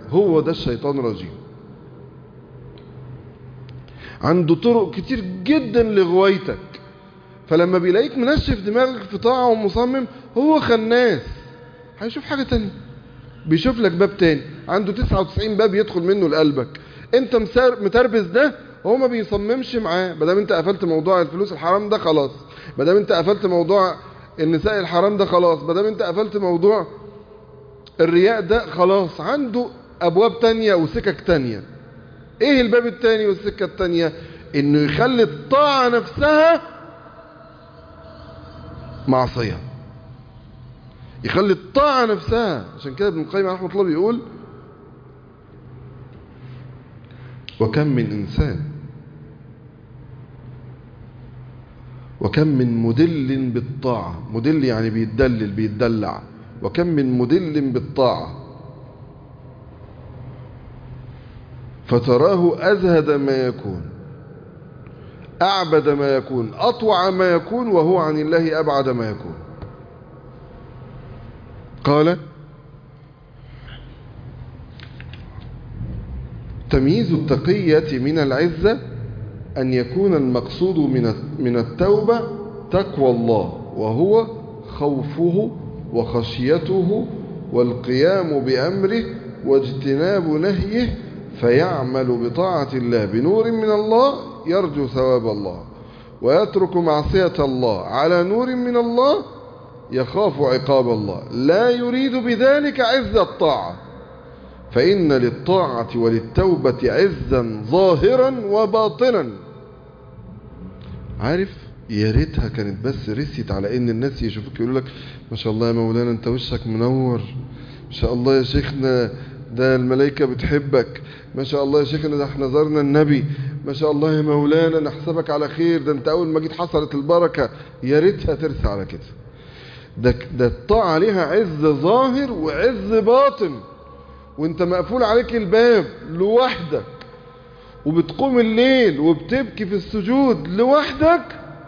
هو ده الشيطان الرجيم عنده طرق كتير جدا لغوايتك فلما بيلاقيك منشف دماغك في طاعة ومصمم هو خناس هيشوف حاجة تانية بيشوف لك باب تاني عنده 99 باب يدخل منه لقلبك انت متربس ده هو ما بيصممش معاه ما دام انت قفلت موضوع الفلوس الحرام ده خلاص ما دام انت قفلت موضوع النساء الحرام ده خلاص ما دام انت قفلت موضوع الرياء ده خلاص عنده ابواب تانية وسكك تانية ايه الباب التاني والسكة التانية انه يخلي الطاعة نفسها معصية يخلي الطاعة نفسها عشان كده ابن القيم رحمه الله بيقول وكم من إنسان وكم من مدل بالطاعة مدل يعني بيتدلل بيتدلع وكم من مدل بالطاعة فتراه أزهد ما يكون أعبد ما يكون أطوع ما يكون وهو عن الله أبعد ما يكون قال تمييز التقية من العزة أن يكون المقصود من من التوبة تقوى الله وهو خوفه وخشيته والقيام بأمره واجتناب نهيه فيعمل بطاعة الله بنور من الله يرجو ثواب الله ويترك معصية الله على نور من الله يخاف عقاب الله لا يريد بذلك عز الطاعة فإن للطاعة وللتوبة عزا ظاهرا وباطنا عارف يا ريتها كانت بس رسيت على ان الناس يشوفوك يقولوا لك ما شاء الله يا مولانا انت وشك منور ما شاء الله يا شيخنا ده الملائكة بتحبك ما شاء الله يا شيخنا ده احنا زرنا النبي ما شاء الله يا مولانا نحسبك على خير ده انت اول ما جيت حصلت البركة يا ريتها ترسى على كده ده ده الطاعة ليها عز ظاهر وعز باطن وانت مقفول عليك الباب لوحدك وبتقوم الليل وبتبكي في السجود لوحدك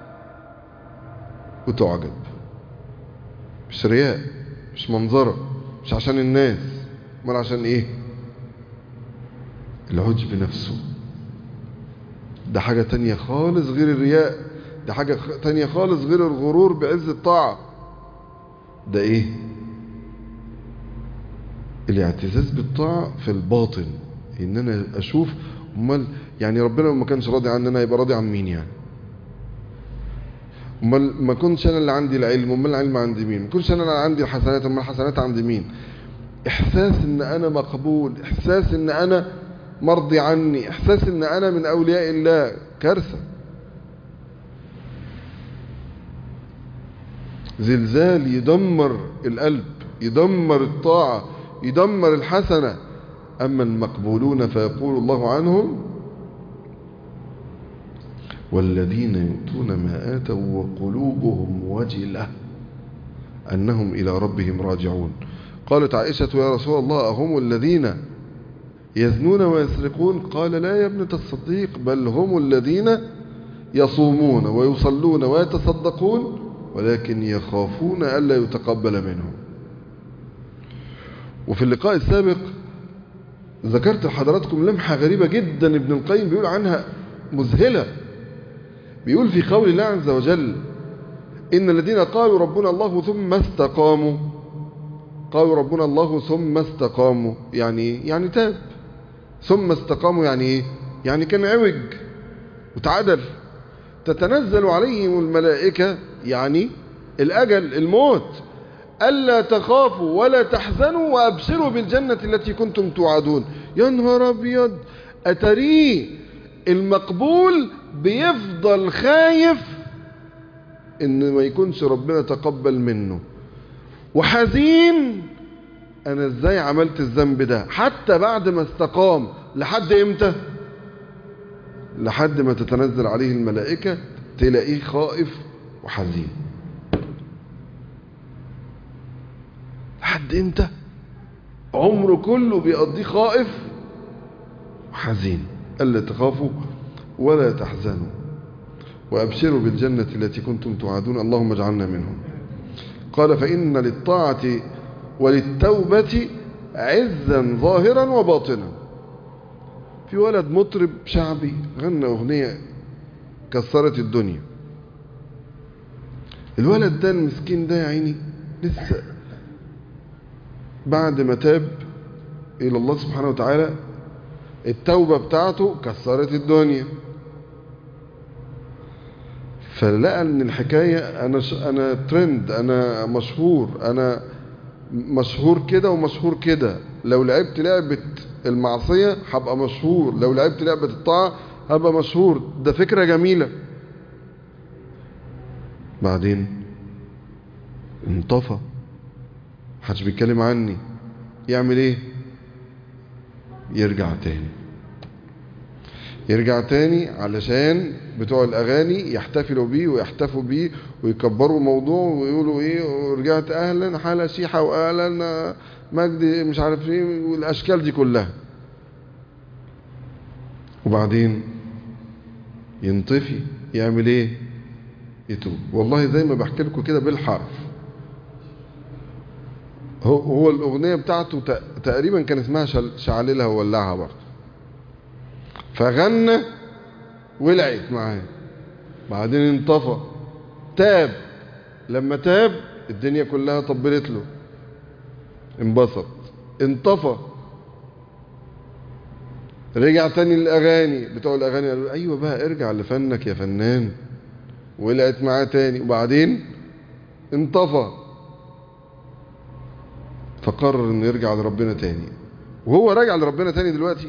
وتعجب مش رياء مش منظرة مش عشان الناس امال عشان ايه العجب نفسه ده حاجة تانية خالص غير الرياء ده حاجة تانية خالص غير الغرور بعز الطاعة ده ايه الاعتزاز بالطاعة في الباطن ان انا اشوف امال يعني ربنا ما كانش راضي عننا يبقى راضي عن مين يعني امال ما كنتش انا اللي عندي العلم امال العلم عند مين ما كنتش انا اللي عندي الحسنات امال الحسنات عند مين احساس ان انا مقبول احساس ان انا مرضي عني احساس ان انا من اولياء الله كارثه زلزال يدمر القلب يدمر الطاعه يدمر الحسنه اما المقبولون فيقول الله عنهم والذين يؤتون ما آتوا وقلوبهم وجلة أنهم إلى ربهم راجعون قالت عائشة يا رسول الله أهم الذين يزنون ويسرقون قال لا يا ابنة الصديق بل هم الذين يصومون ويصلون ويتصدقون ولكن يخافون ألا يتقبل منهم وفي اللقاء السابق ذكرت لحضراتكم لمحة غريبة جدا ابن القيم بيقول عنها مذهلة بيقول في قول الله عز وجل إن الذين قالوا ربنا الله ثم استقاموا قالوا ربنا الله ثم استقاموا يعني ايه؟ يعني تاب ثم استقاموا يعني ايه يعني كان عوج وتعدل تتنزل عليهم الملائكة يعني الأجل الموت ألا تخافوا ولا تحزنوا وأبشروا بالجنة التي كنتم توعدون يا نهار أبيض أتريه المقبول بيفضل خايف ان ما يكونش ربنا تقبل منه وحزين انا ازاي عملت الذنب ده حتى بعد ما استقام لحد امتى لحد ما تتنزل عليه الملائكة تلاقيه خائف وحزين لحد امتى عمره كله بيقضيه خائف وحزين ألا تخافوا ولا تحزنوا وأبشروا بالجنة التي كنتم توعدون اللهم اجعلنا منهم قال فإن للطاعة وللتوبة عزا ظاهرا وباطنا في ولد مطرب شعبي غنى أغنية كسرت الدنيا الولد ده المسكين ده يا عيني لسه بعد ما تاب إلى الله سبحانه وتعالى التوبة بتاعته كسرت الدنيا فلقى ان الحكاية انا ش... انا ترند انا مشهور انا مشهور كده ومشهور كده لو لعبت لعبة المعصية هبقى مشهور لو لعبت لعبة الطاعة هبقى مشهور ده فكرة جميلة بعدين انطفى محدش بيتكلم عني يعمل ايه يرجع تاني يرجع تاني علشان بتوع الاغاني يحتفلوا بيه ويحتفوا بيه ويكبروا الموضوع ويقولوا ايه ورجعت اهلا حالة شيحة واهلا مجدي مش عارف ايه والاشكال دي كلها وبعدين ينطفي يعمل ايه يتوب والله زي ما بحكي لكم كده بالحرف هو هو الاغنيه بتاعته تقريبا كان اسمها شعللها وولعها برضه فغنى ولعت معاه بعدين انطفى تاب لما تاب الدنيا كلها طبلت له انبسط انطفى رجع تاني للاغاني بتوع الاغاني قالوا ايوه بقى ارجع لفنك يا فنان ولعت معاه تاني وبعدين انطفى فقرر انه يرجع لربنا تاني وهو راجع لربنا تاني دلوقتي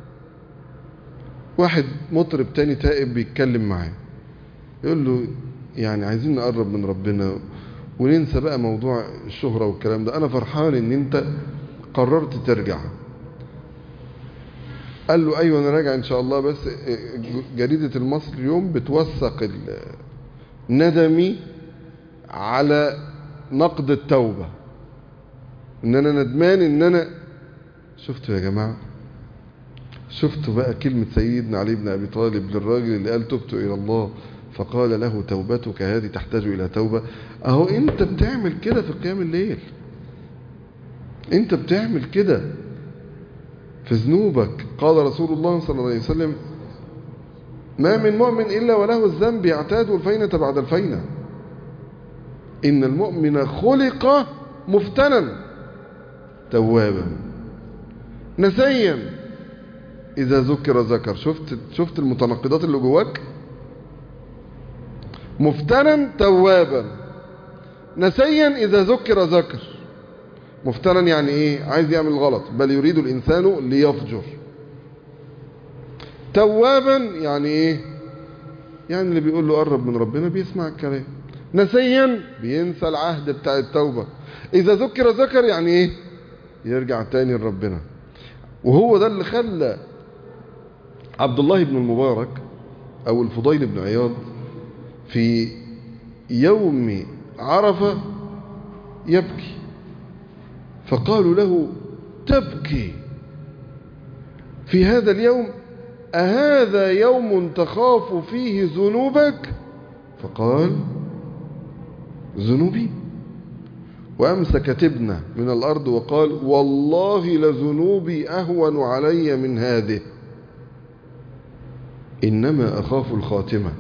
واحد مطرب تاني تائب بيتكلم معاه يقول له يعني عايزين نقرب من ربنا وننسى بقى موضوع الشهرة والكلام ده انا فرحان ان انت قررت ترجع قال له ايوه انا راجع ان شاء الله بس جريدة المصري اليوم بتوثق ندمي على نقد التوبة ان انا ندمان ان انا شفتوا يا جماعة شفتوا بقى كلمة سيدنا علي بن ابي طالب للراجل اللي قال تبت الى الله فقال له توبتك هذه تحتاج الى توبة اهو انت بتعمل كده في قيام الليل انت بتعمل كده في ذنوبك قال رسول الله صلى الله عليه وسلم ما من مؤمن إلا وله الذنب يعتاد الفينة بعد الفينة إن المؤمن خلق مفتنا توابا نسيا إذا ذكر ذكر شفت شفت المتناقضات اللي جواك مفتنا توابا نسيا إذا ذكر ذكر مفتنا يعني إيه عايز يعمل غلط بل يريد الإنسان ليفجر توابا يعني إيه يعني اللي بيقول له قرب من ربنا بيسمع الكلام نسيا بينسى العهد بتاع التوبة إذا ذكر ذكر يعني إيه يرجع تاني لربنا وهو ده اللي خلى عبد الله بن المبارك أو الفضيل بن عياض في يوم عرفة يبكي فقالوا له تبكي في هذا اليوم أهذا يوم تخاف فيه ذنوبك فقال ذنوبي وأمسك تبنة من الأرض وقال والله لذنوبي أهون علي من هذه إنما أخاف الخاتمة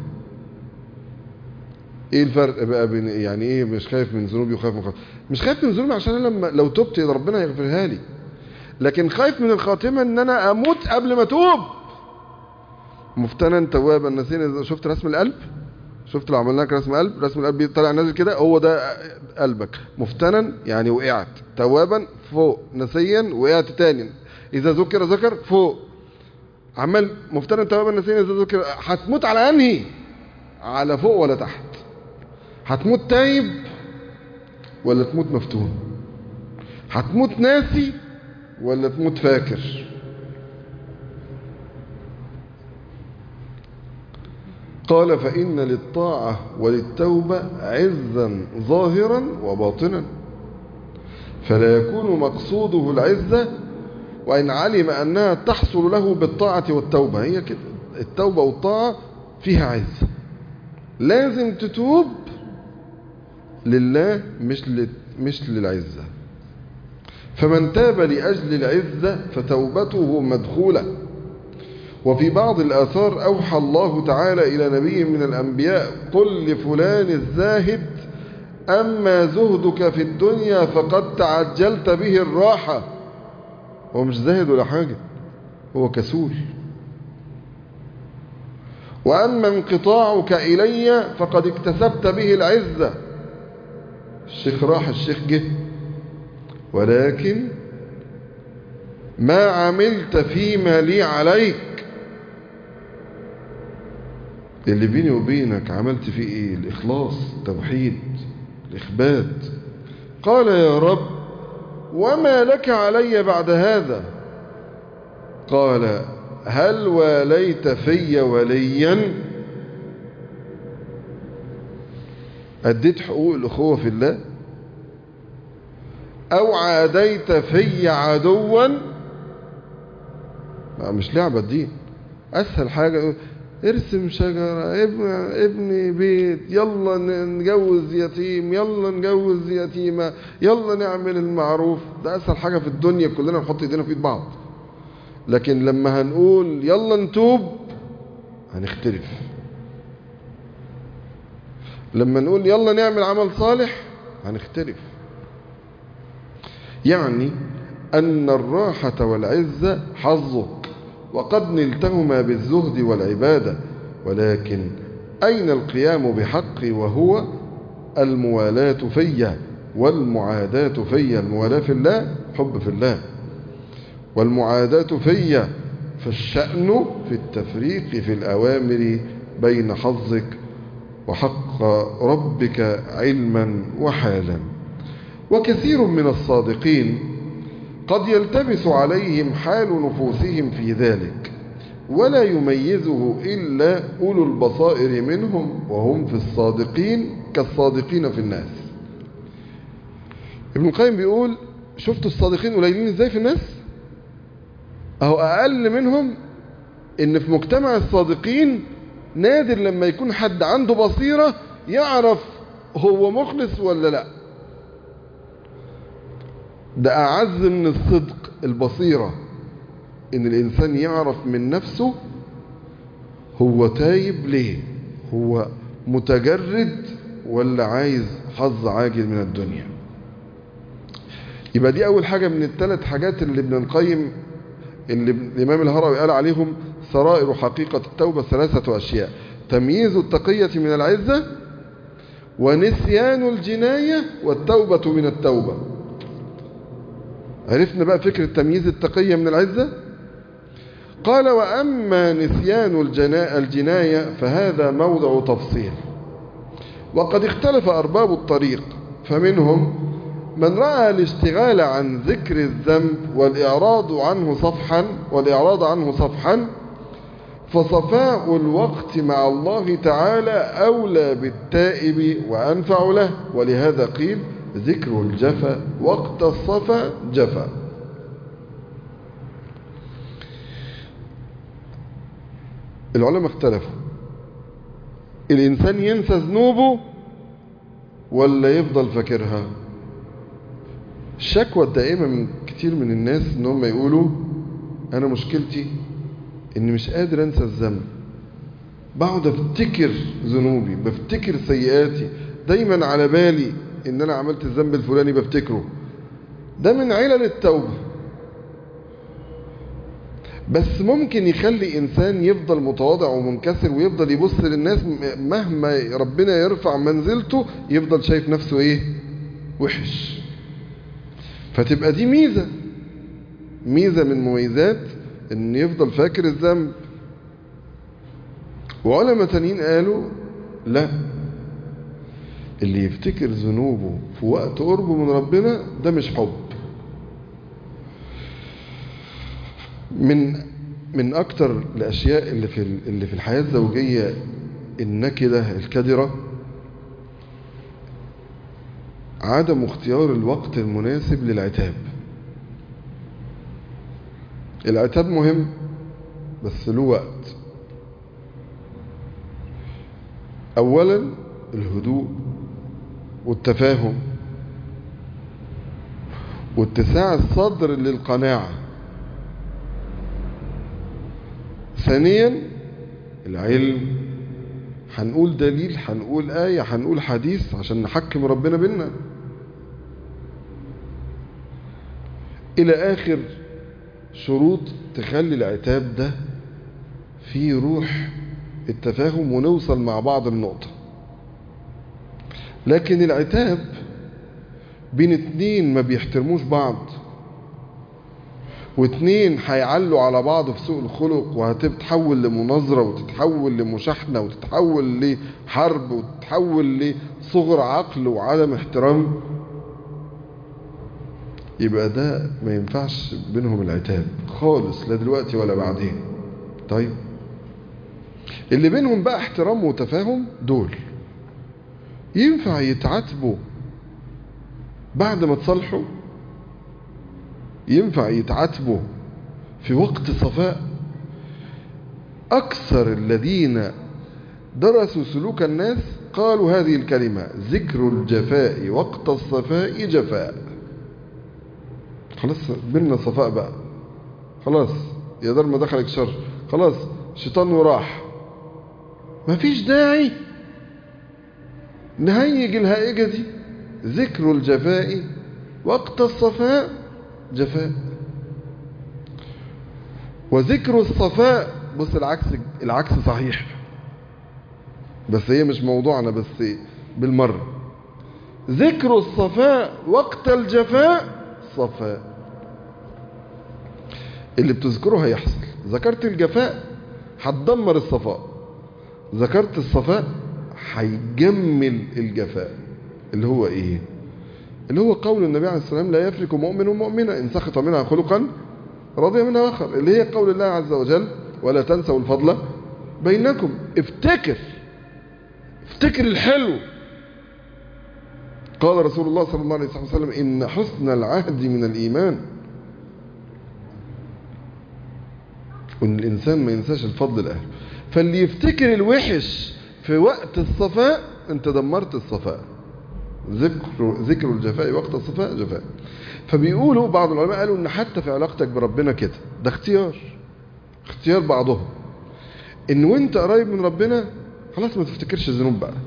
ايه الفرق بقى بين يعني ايه مش خايف من ذنوبي وخايف من خاتمة مش خايف من ذنوبي عشان انا لما لو تبت ربنا يغفرها لي لكن خايف من الخاتمة ان انا اموت قبل ما اتوب مفتنا توابا نسينا شفت رسم القلب شفت لو عملنا لك رسم قلب رسم القلب طالع نازل كده هو ده قلبك مفتنا يعني وقعت توابا فوق نسيا وقعت تاني اذا ذكر ذكر فوق عمال مفتنا توابا نسيا اذا ذكر هتموت على انهي على فوق ولا تحت هتموت تايب ولا تموت مفتون هتموت ناسي ولا تموت فاكر قال فإن للطاعة وللتوبة عزا ظاهرا وباطنا فلا يكون مقصوده العزة وإن علم أنها تحصل له بالطاعة والتوبة هي كده التوبة والطاعة فيها عزة لازم تتوب لله مش مش للعزة فمن تاب لأجل العزة فتوبته مدخولة وفي بعض الآثار أوحى الله تعالى إلى نبي من الأنبياء قل لفلان الزاهد أما زهدك في الدنيا فقد تعجلت به الراحة هو مش زاهد ولا حاجة هو كسول وأما انقطاعك إلي فقد اكتسبت به العزة الشيخ راح الشيخ جه ولكن ما عملت فيما لي عليك اللي بيني وبينك عملت فيه ايه الاخلاص التوحيد الاخبات قال يا رب وما لك علي بعد هذا قال هل واليت في وليا اديت حقوق الاخوه في الله او عاديت في عدوا مش لعبه الدين اسهل حاجه ارسم شجرة ابن ابني بيت يلا نجوز يتيم يلا نجوز يتيمة يلا نعمل المعروف ده اسهل حاجة في الدنيا كلنا نحط ايدينا في ايد بعض لكن لما هنقول يلا نتوب هنختلف لما نقول يلا نعمل عمل صالح هنختلف يعني أن الراحة والعزة حظك وقد نلتهما بالزهد والعبادة ولكن أين القيام بحقي وهو الموالاة في والمعاداة في الموالاة في الله حب في الله والمعاداة في فالشأن في التفريق في الأوامر بين حظك وحق ربك علما وحالا وكثير من الصادقين قد يلتبس عليهم حال نفوسهم في ذلك ولا يميزه إلا أولو البصائر منهم وهم في الصادقين كالصادقين في الناس ابن القيم بيقول شفتوا الصادقين قليلين ازاي في الناس اهو اقل منهم ان في مجتمع الصادقين نادر لما يكون حد عنده بصيرة يعرف هو مخلص ولا لا ده أعز من الصدق البصيرة إن الإنسان يعرف من نفسه هو تايب ليه هو متجرد ولا عايز حظ عاجل من الدنيا يبقى دي أول حاجة من الثلاث حاجات اللي ابن القيم اللي الإمام الهروي قال عليهم سرائر حقيقة التوبة ثلاثة أشياء تمييز التقية من العزة ونسيان الجناية والتوبة من التوبة عرفنا بقى فكرة تمييز التقية من العزة قال وأما نسيان الجناية فهذا موضع تفصيل وقد اختلف أرباب الطريق فمنهم من رأى الاشتغال عن ذكر الذنب والإعراض عنه صفحا والإعراض عنه صفحا فصفاء الوقت مع الله تعالى أولى بالتائب وأنفع له ولهذا قيل ذكر الجفا وقت الصفا جفا العلماء اختلفوا الإنسان ينسى ذنوبه ولا يفضل فاكرها الشكوى الدائمة من كتير من الناس ان هم يقولوا انا مشكلتي اني مش قادر انسى الذنب بقعد افتكر ذنوبي بفتكر سيئاتي دايما على بالي ان انا عملت الذنب الفلاني بفتكره ده من علل التوبة بس ممكن يخلي انسان يفضل متواضع ومنكسر ويفضل يبص للناس مهما ربنا يرفع منزلته يفضل شايف نفسه ايه وحش فتبقى دي ميزة ميزة من مميزات ان يفضل فاكر الذنب وعلماء تانيين قالوا لا اللي يفتكر ذنوبه في وقت قربه من ربنا ده مش حب من من اكتر الاشياء اللي في اللي في الحياه الزوجيه النكده الكدره عدم اختيار الوقت المناسب للعتاب العتاب مهم بس له وقت اولا الهدوء والتفاهم واتساع الصدر للقناعة ثانيا العلم هنقول دليل هنقول آية هنقول حديث عشان نحكم ربنا بينا إلى آخر شروط تخلي العتاب ده فيه روح التفاهم ونوصل مع بعض النقطة لكن العتاب بين اتنين ما بيحترموش بعض واتنين هيعلوا على بعض في سوء الخلق وهتتحول لمناظرة وتتحول لمشاحنة وتتحول لحرب وتتحول لصغر عقل وعدم احترام يبقى ده ما ينفعش بينهم العتاب خالص لا دلوقتي ولا بعدين طيب اللي بينهم بقى احترام وتفاهم دول ينفع يتعاتبوا بعد ما تصالحوا ينفع يتعاتبوا في وقت صفاء أكثر الذين درسوا سلوك الناس قالوا هذه الكلمة ذكر الجفاء وقت الصفاء جفاء خلاص بينا صفاء بقى خلاص يا دار ما دخلك شر خلاص شيطان وراح مفيش داعي نهيج الهائجة دي ذكر الجفاء وقت الصفاء جفاء وذكر الصفاء بص العكس العكس صحيح بس هي مش موضوعنا بس بالمرة ذكر الصفاء وقت الجفاء صفاء اللي بتذكره هيحصل ذكرت الجفاء هتدمر الصفاء ذكرت الصفاء هيجمل الجفاء اللي هو ايه اللي هو قول النبي عليه الصلاة والسلام لا يفرق مؤمن مؤمنة إن سخط منها خلقا رضي منها آخر اللي هي قول الله عز وجل ولا تنسوا الفضل بينكم افتكر افتكر الحلو قال رسول الله صلى الله عليه وسلم إن حسن العهد من الإيمان وإن الإنسان ما ينساش الفضل الأهل فاللي يفتكر الوحش في وقت الصفاء انت دمرت الصفاء ذكر ذكر الجفاء وقت الصفاء جفاء فبيقولوا بعض العلماء قالوا ان حتى في علاقتك بربنا كده ده اختيار اختيار بعضهم ان وانت قريب من ربنا خلاص ما تفتكرش الذنوب بقى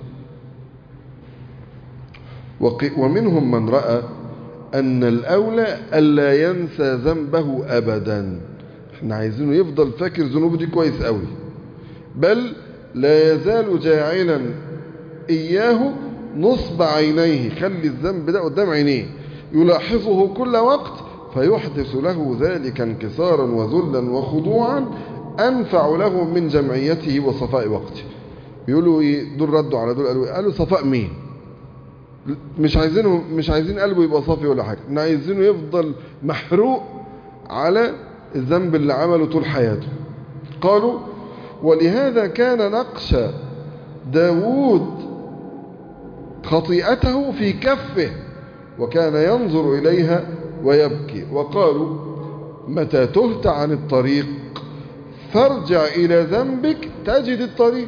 ومنهم من رأى أن الأولى ألا ينسى ذنبه أبدا احنا عايزينه يفضل فاكر ذنوبه دي كويس قوي بل لا يزال جاعلا إياه نصب عينيه خلي الذنب ده قدام عينيه يلاحظه كل وقت فيحدث له ذلك انكسارا وذلا وخضوعا أنفع له من جمعيته وصفاء وقته يقولوا ايه دول ردوا على دول قالوا قالوا صفاء مين مش عايزينه مش عايزين قلبه يبقى صافي ولا حاجه احنا عايزينه يفضل محروق على الذنب اللي عمله طول حياته قالوا ولهذا كان نقش داود خطيئته في كفه وكان ينظر إليها ويبكي وقالوا متى تهت عن الطريق فارجع إلى ذنبك تجد الطريق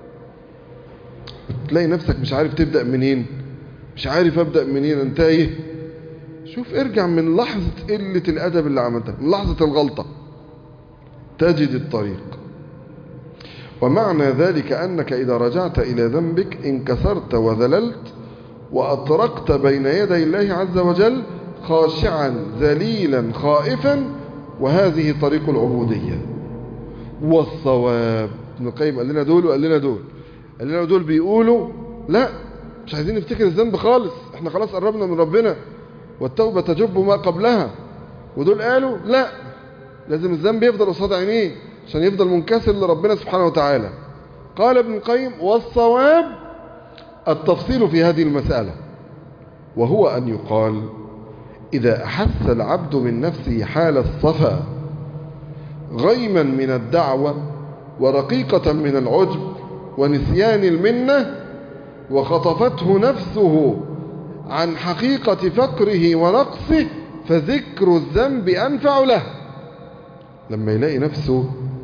تلاقي نفسك مش عارف تبدأ منين مش عارف أبدأ منين انت ايه شوف ارجع من لحظة قلة الأدب اللي عملتها من لحظة الغلطة تجد الطريق ومعنى ذلك أنك إذا رجعت إلى ذنبك انكسرت وذللت وأطرقت بين يدي الله عز وجل خاشعا ذليلا خائفا وهذه طريق العبودية والصواب ابن القيم قال لنا دول وقال لنا دول قال لنا دول بيقولوا لا مش عايزين نفتكر الذنب خالص احنا خلاص قربنا من ربنا والتوبة تجب ما قبلها ودول قالوا لا لازم الذنب يفضل قصاد عينيه عشان يفضل منكسر لربنا سبحانه وتعالى قال ابن القيم والصواب التفصيل في هذه المسألة وهو أن يقال إذا أحس العبد من نفسه حال الصفا غيما من الدعوة ورقيقة من العجب ونسيان المنة وخطفته نفسه عن حقيقة فقره ونقصه فذكر الذنب أنفع له لما يلاقي نفسه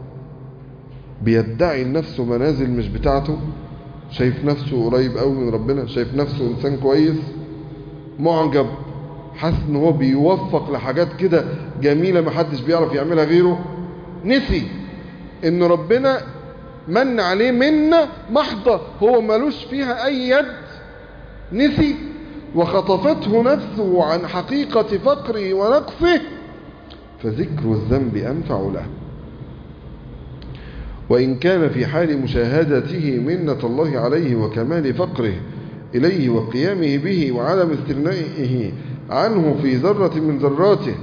بيدعي لنفسه منازل مش بتاعته شايف نفسه قريب قوي من ربنا شايف نفسه إنسان كويس معجب حاسس ان هو بيوفق لحاجات كده جميلة ما حدش بيعرف يعملها غيره نسي ان ربنا من عليه منة محضة هو ملوش فيها اي يد نسي وخطفته نفسه عن حقيقة فقره ونقصه فذكر الذنب أنفع له وإن كان في حال مشاهدته منة الله عليه وكمال فقره إليه وقيامه به وعدم استغنائه عنه في ذرة من ذراته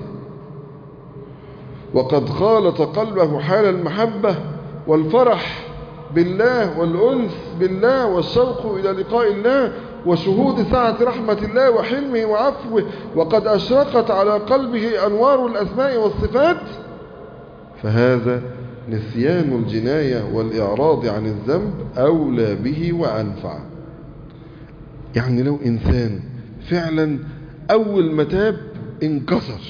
وقد خالط قلبه حال المحبة والفرح بالله والأنس بالله والشوق إلى لقاء الله وشهود سعة رحمة الله وحلمه وعفوه وقد أشرقت على قلبه أنوار الأسماء والصفات فهذا نسيان الجناية والإعراض عن الذنب أولى به وأنفع يعني لو إنسان فعلا أول ما تاب انكسر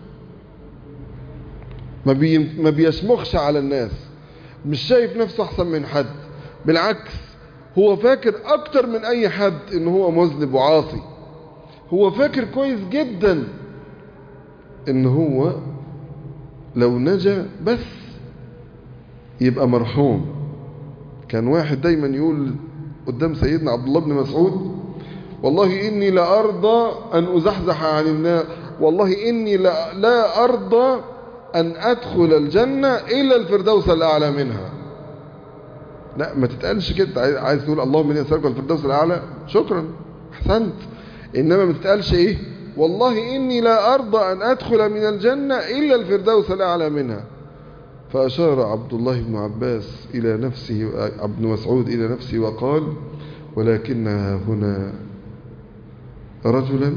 ما, بي ما بيشمخش على الناس مش شايف نفسه أحسن من حد بالعكس هو فاكر أكتر من أي حد إن هو مذنب وعاصي هو فاكر كويس جدا إن هو لو نجا بس يبقى مرحوم كان واحد دايما يقول قدام سيدنا عبد الله بن مسعود والله إني لأرضى أن أزحزح عن النار والله إني لا, لا أرضى أن أدخل الجنة إلا الفردوس الأعلى منها لا ما تتقالش كده عايز تقول اللهم إني أسألك الفردوس الأعلى شكرا أحسنت إنما ما تتقالش إيه والله إني لا أرضى أن أدخل من الجنة إلا الفردوس الأعلى منها فأشار عبد الله بن عباس إلى نفسه عبد مسعود إلى نفسه وقال ولكنها هنا رجلا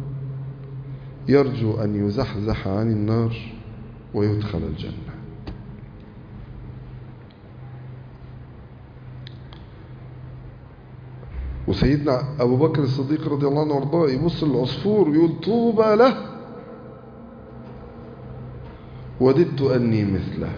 يرجو أن يزحزح عن النار ويدخل الجنة وسيدنا أبو بكر الصديق رضي الله عنه وارضاه يبص للعصفور ويقول طوبى له وددت أني مثله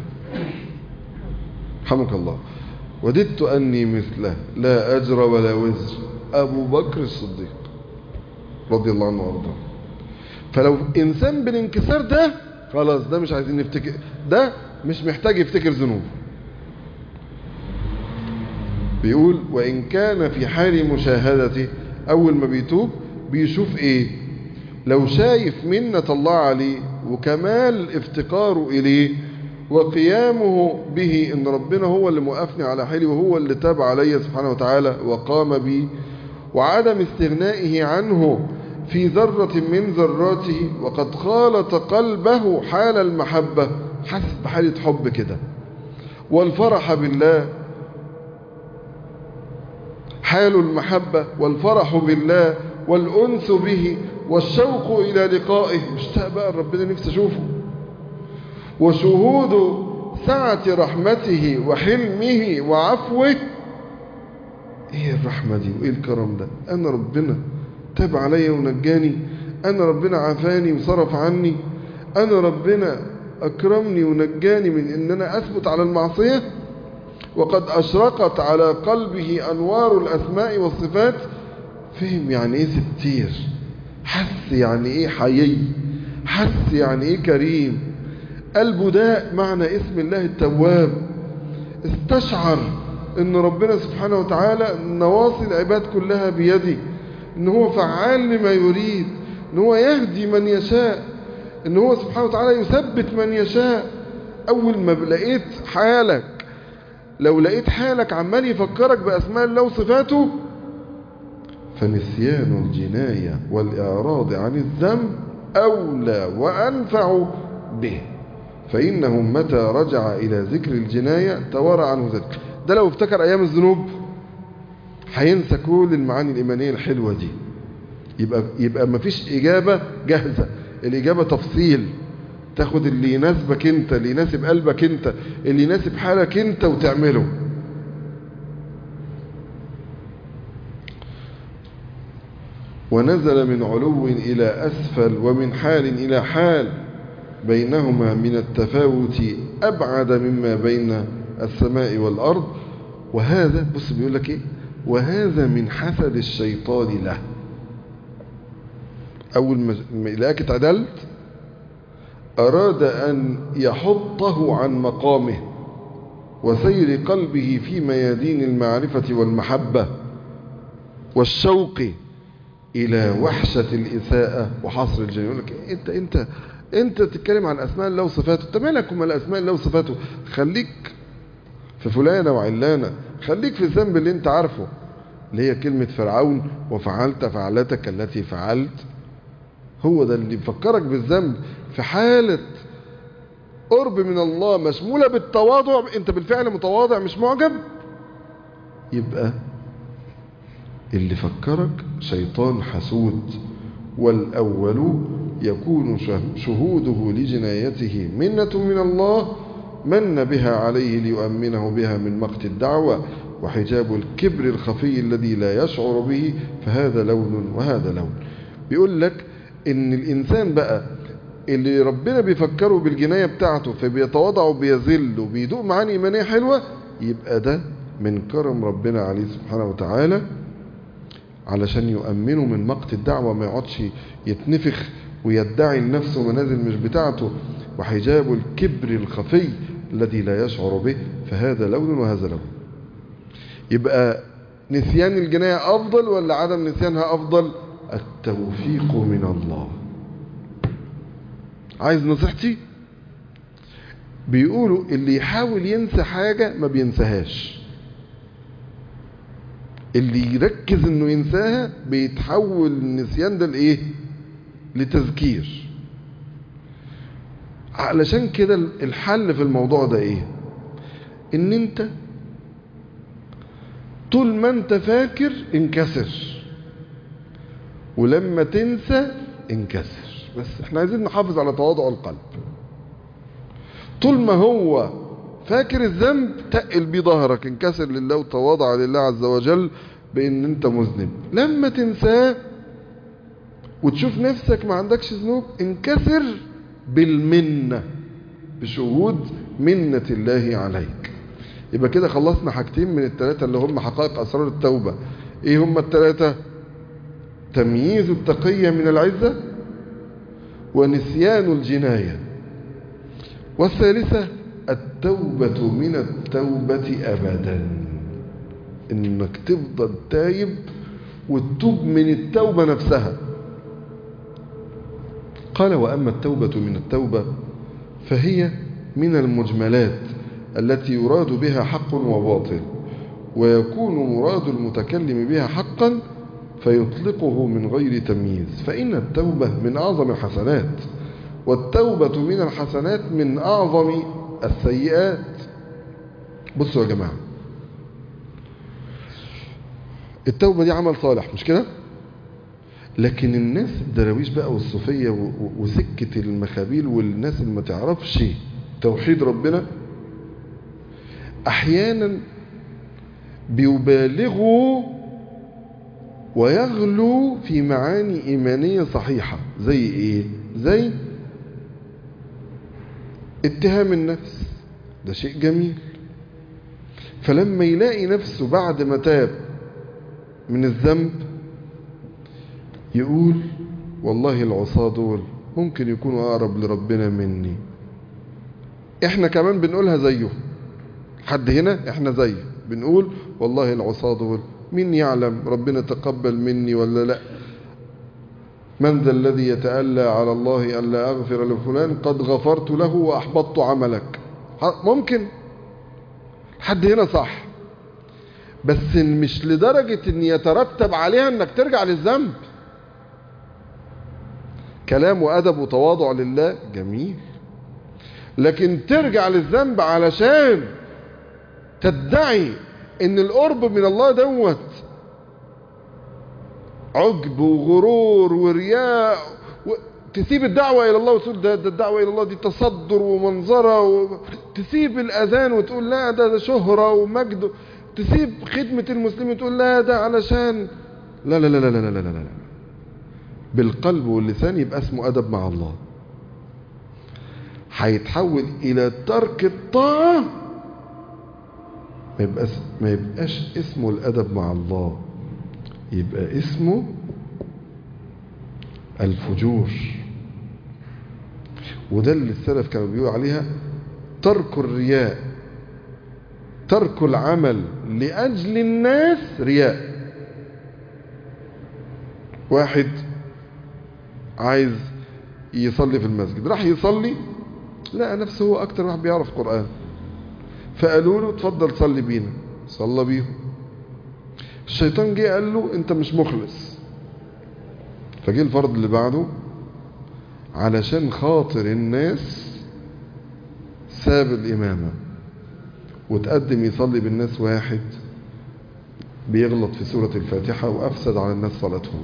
حمك الله وددت أني مثله لا أجر ولا وزر أبو بكر الصديق رضي الله عنه وارضاه فلو إنسان بالانكسار ده خلاص ده مش عايزين نفتكر ده مش محتاج يفتكر ذنوب بيقول وإن كان في حال مشاهدته أول ما بيتوب بيشوف إيه لو شايف منة الله عليه وكمال افتقاره إليه وقيامه به إن ربنا هو اللي موقفني على حالي وهو اللي تاب علي سبحانه وتعالى وقام بي وعدم استغنائه عنه في ذرة من ذراته وقد خالط قلبه حال المحبة حاسس بحالة حب كده والفرح بالله حال المحبة والفرح بالله والأنس به والشوق إلى لقائه مشتاق بقى ربنا نفسي أشوفه وشهود سعة رحمته وحلمه وعفوه ايه الرحمة دي وايه الكرم ده انا ربنا تاب علي ونجاني انا ربنا عافاني وصرف عني انا ربنا اكرمني ونجاني من ان انا اثبت على المعصية وقد اشرقت على قلبه انوار الاسماء والصفات فهم يعني ايه ستير حس يعني ايه حيي حس يعني ايه كريم قلبه ده معنى اسم الله التواب استشعر ان ربنا سبحانه وتعالى نواصي العباد كلها بيده ان هو فعال لما يريد ان هو يهدي من يشاء ان هو سبحانه وتعالى يثبت من يشاء اول ما لقيت حالك لو لقيت حالك عمال يفكرك باسماء الله وصفاته فنسيان الجناية والإعراض عن الذنب أولى وأنفع به فإنه متى رجع إلى ذكر الجناية توارى عنه ذلك ده لو افتكر أيام الذنوب هينسى كل المعاني الإيمانية الحلوة دي يبقى, يبقى مفيش إجابة جاهزة الإجابة تفصيل تاخد اللي يناسبك انت اللي يناسب قلبك انت اللي يناسب حالك انت وتعمله ونزل من علو إلى أسفل ومن حال إلى حال بينهما من التفاوت أبعد مما بين السماء والأرض وهذا بص بيقول لك إيه وهذا من حسد الشيطان له أول ما يلاقيك اتعدلت أراد أن يحطه عن مقامه وسير قلبه في ميادين المعرفة والمحبة والشوق إلى وحشة الإساءة وحصر الجنة يقول لك أنت أنت أنت تتكلم عن أسماء الله وصفاته أنت مالك ومال أسماء الله وصفاته خليك في فلانة وعلانة خليك في الذنب اللي أنت عارفه اللي هي كلمة فرعون وفعلت فعلتك التي فعلت هو ده اللي يفكرك بالذنب في حالة قرب من الله مشمولة بالتواضع انت بالفعل متواضع مش معجب يبقى اللي فكرك شيطان حسود والأول يكون شهوده لجنايته منة من الله من بها عليه ليؤمنه بها من مقت الدعوة وحجاب الكبر الخفي الذي لا يشعر به فهذا لون وهذا لون بيقول لك ان الانسان بقى اللي ربنا بيفكره بالجناية بتاعته فبيتواضع وبيذل وبيدوق معاني ايمانية حلوة يبقى ده من كرم ربنا عليه سبحانه وتعالى علشان يؤمنه من مقت الدعوة ما يقعدش يتنفخ ويدعي لنفسه منازل مش بتاعته وحجاب الكبر الخفي الذي لا يشعر به فهذا لون وهذا لون يبقى نسيان الجناية أفضل ولا عدم نسيانها أفضل التوفيق من الله عايز نصيحتي بيقولوا اللي يحاول ينسى حاجة ما بينساهاش اللي يركز انه ينساها بيتحول النسيان ده لايه لتذكير علشان كده الحل في الموضوع ده ايه ان انت طول ما انت فاكر انكسر ولما تنسى انكسر بس احنا عايزين نحافظ على تواضع القلب طول ما هو فاكر الذنب تقل بيه ظهرك انكسر لله وتواضع لله عز وجل بان انت مذنب لما تنساه وتشوف نفسك ما عندكش ذنوب انكسر بالمنة بشهود منة الله عليك يبقى كده خلصنا حاجتين من الثلاثة اللي هم حقائق أسرار التوبة ايه هم الثلاثة تمييز التقية من العزة ونسيان الجناية والثالثة التوبة من التوبة أبدا إنك تفضل تايب وتتوب من التوبة نفسها قال وأما التوبة من التوبة فهي من المجملات التي يراد بها حق وباطل ويكون مراد المتكلم بها حقا فيطلقه من غير تمييز فإن التوبة من أعظم الحسنات والتوبة من الحسنات من أعظم السيئات بصوا يا جماعة التوبة دي عمل صالح مش كده لكن الناس الدراويش بقى والصوفية وسكة المخابيل والناس اللي ما تعرفش توحيد ربنا احيانا بيبالغوا ويغلو في معاني ايمانية صحيحة زي ايه زي اتهام النفس ده شيء جميل فلما يلاقي نفسه بعد ما تاب من الذنب يقول والله العصاة دول ممكن يكونوا أقرب لربنا مني احنا كمان بنقولها زيه حد هنا احنا زيه بنقول والله العصاة دول مين يعلم ربنا تقبل مني ولا لا من ذا الذي يتألى على الله أن لا أغفر لفلان قد غفرت له وأحبطت عملك ممكن حد هنا صح بس مش لدرجة ان يترتب عليها انك ترجع للذنب كلام وأدب وتواضع لله جميل لكن ترجع للذنب علشان تدعي ان القرب من الله دوت عجب وغرور ورياء و... تسيب الدعوة إلى الله وتقول ده, ده الدعوة إلى الله دي تصدر ومنظرة و... تسيب الأذان وتقول لا ده, ده شهرة ومجد تسيب خدمة المسلمين وتقول لا ده علشان لا لا لا لا لا لا لا, لا. بالقلب واللسان يبقى اسمه أدب مع الله هيتحول إلى ترك الطاعة ما يبقاش, ما يبقاش اسمه الأدب مع الله يبقى اسمه الفجور وده اللي السلف كانوا بيقولوا عليها ترك الرياء ترك العمل لأجل الناس رياء واحد عايز يصلي في المسجد راح يصلي لقى نفسه هو أكتر واحد بيعرف قرآن فقالوا له اتفضل صلي بينا صلى بيهم الشيطان جه قال له انت مش مخلص فجه الفرض اللي بعده علشان خاطر الناس ساب الإمامة وتقدم يصلي بالناس واحد بيغلط في سورة الفاتحة وأفسد على الناس صلاتهم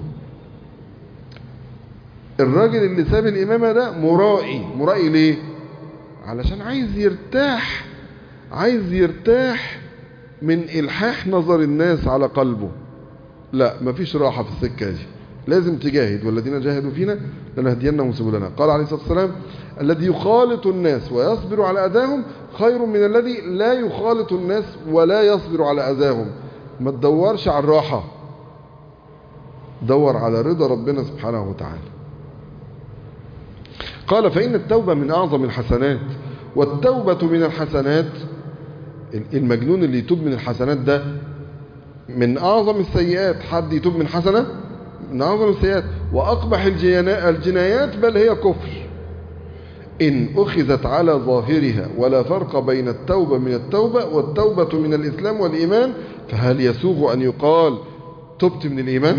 الراجل اللي ساب الإمامة ده مرائي مرائي ليه علشان عايز يرتاح عايز يرتاح من إلحاح نظر الناس على قلبه لا مفيش راحة في السكة دي لازم تجاهد والذين جاهدوا فينا لنهدينهم سبلنا قال عليه الصلاة والسلام الذي يخالط الناس ويصبر على أذاهم خير من الذي لا يخالط الناس ولا يصبر على أذاهم ما تدورش على الراحة دور على رضا ربنا سبحانه وتعالى قال فإن التوبة من أعظم الحسنات والتوبة من الحسنات المجنون اللي يتوب من الحسنات ده من أعظم السيئات حد يتوب من حسنة من أعظم السيئات وأقبح الجنايات بل هي كفر إن أخذت على ظاهرها ولا فرق بين التوبة من التوبة والتوبة من الإسلام والإيمان فهل يسوغ أن يقال تبت من الإيمان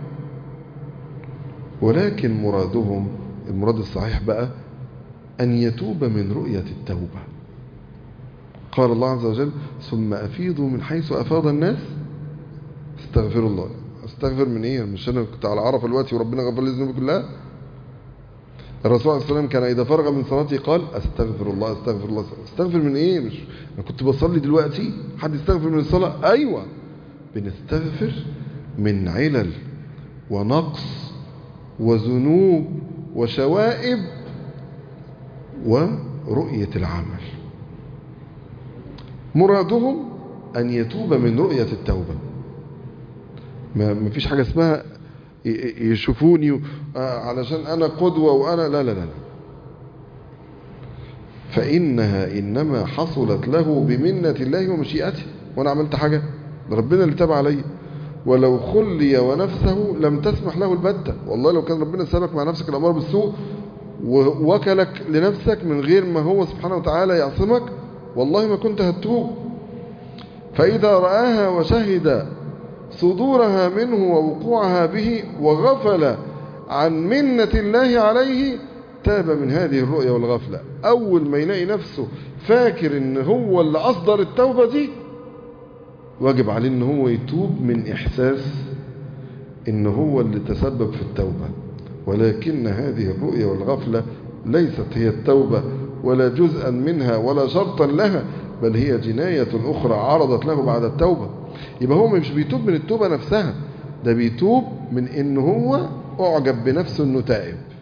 ولكن مرادهم المراد الصحيح بقى أن يتوب من رؤية التوبة قال الله عز وجل ثم أفيضوا من حيث أفاض الناس استغفر الله استغفر من ايه مش انا كنت على عرفه دلوقتي وربنا غفر لي ذنوبي كلها الرسول صلى الله عليه وسلم كان اذا فرغ من صلاته قال استغفر الله استغفر الله استغفر من ايه مش انا كنت بصلي دلوقتي حد يستغفر من الصلاه ايوه بنستغفر من علل ونقص وذنوب وشوائب ورؤيه العمل مرادهم ان يتوب من رؤيه التوبه ما فيش حاجة اسمها يشوفوني علشان أنا قدوة وأنا لا لا لا فإنها إنما حصلت له بمنة الله ومشيئته وأنا عملت حاجة ربنا اللي تابع علي ولو خلي ونفسه لم تسمح له البتة والله لو كان ربنا سابك مع نفسك الأمر بالسوء ووكلك لنفسك من غير ما هو سبحانه وتعالى يعصمك والله ما كنت هتوب فإذا رآها وشهد صدورها منه ووقوعها به وغفل عن منة الله عليه تاب من هذه الرؤية والغفلة أول ما يلاقي نفسه فاكر ان هو اللي أصدر التوبة دي واجب عليه ان هو يتوب من إحساس ان هو اللي تسبب في التوبة ولكن هذه الرؤية والغفلة ليست هي التوبة ولا جزءا منها ولا شرطا لها بل هي جناية أخرى عرضت له بعد التوبة يبقى هو مش بيتوب من التوبة نفسها ده بيتوب من ان هو اعجب بنفسه انه تائب